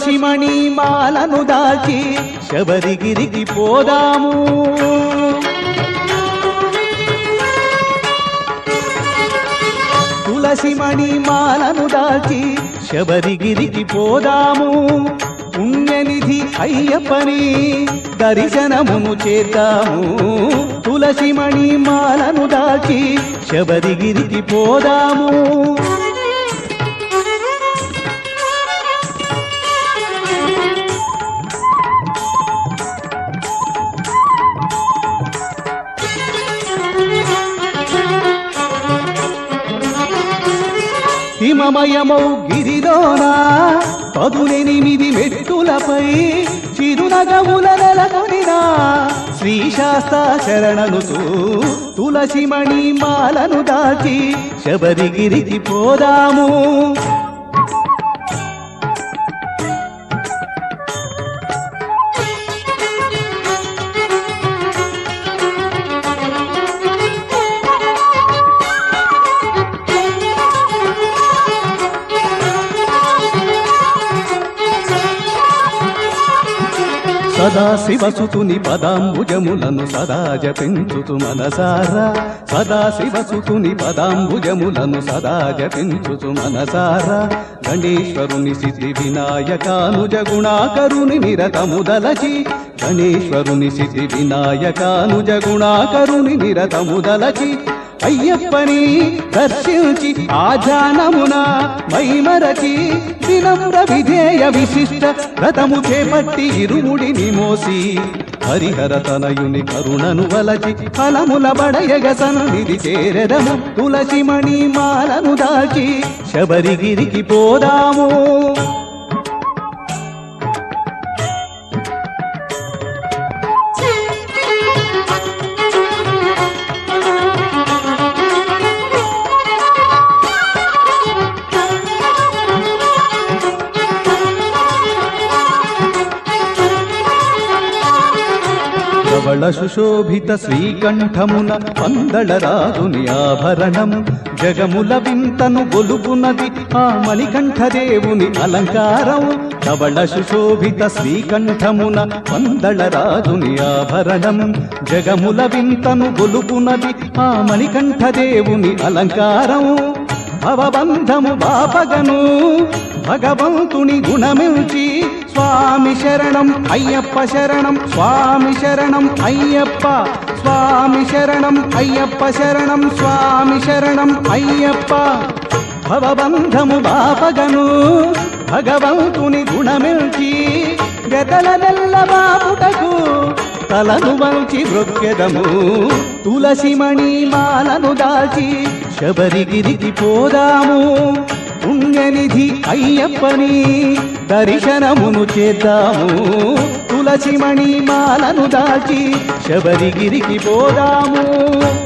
తులసిమణి మాలను దాచి శబరిగిరికి పోదాము తులసిమణి మాలను దాచి శబరిగిరికి పోదాము పుణ్యనిధి అయ్యప్పని దర్శనమును చేద్దాము తులసిమణి మాలను దాచి శబరిగిరికి పోదాము హిమమయమౌ గిరిలోన పదునెనిమిది మెట్టులపై చిరునగముల నెలకొనినా శ్రీశాస్త శరణనుతూ తులసిమణి మాలను దాచి శబరిగిరికి పోదాము సదా శివసుతుని పదాంబుజములను సదా జపించుతు మనసారా సదా శివసుతుని పదాంబుజములను సదా జపించుతు మనసారా గణేశ్వరుని సిద్ధి వినాయకానుజ గుణాకరుని నిరతముదలచి గణేశ్వరుని సిద్ధి వినాయకానుజ గుణాకరుని నిరతముదలచి అయ్యప్పని దర్శించి ఆజానమున మైమరచి వినమ్ర విధేయ విశిష్ట రథము చేపట్టి ఇరుముడిని మోసి హరిహర తనయుని కరుణను వలచి ఫలముల బడయగ సన్నిధి చేరెదము తులసిమణి మాలను దాచి శబరిగిరికి పోదాము ధవళ సుశోభిత శ్రీకంఠమున పందళ రాజుని ఆభరణం జగముల వింతను గొలుపునది ఆ మణికంఠదేవుని అలంకారం ధవళ సుశోభిత శ్రీకంఠమున పందళ రాజుని ఆభరణం జగముల వింతను గొలుపునది ఆ మణికంఠదేవుని అలంకారం భవబంధము బాపగను భగవంతుని గుణమిల్చి స్వామి శరణం అయ్యప్ప శరణం స్వామి శరణం అయ్యప్ప స్వామి శరణం అయ్యప్ప శరణం స్వామి శరణం అయ్యప్ప భవబంధము బాపగను భగవంతుని గుణమిల్చి గతల నెల్ల బాపుటకు తలను వంచి వృక్కెదము తులసిమణి మాలను దాచి శబరిగిరికి పోదాము పుణ్యనిధి అయ్యప్పని దర్శనమును చేద్దాము తులసిమణి మాలను దాచి శబరిగిరికి పోదాము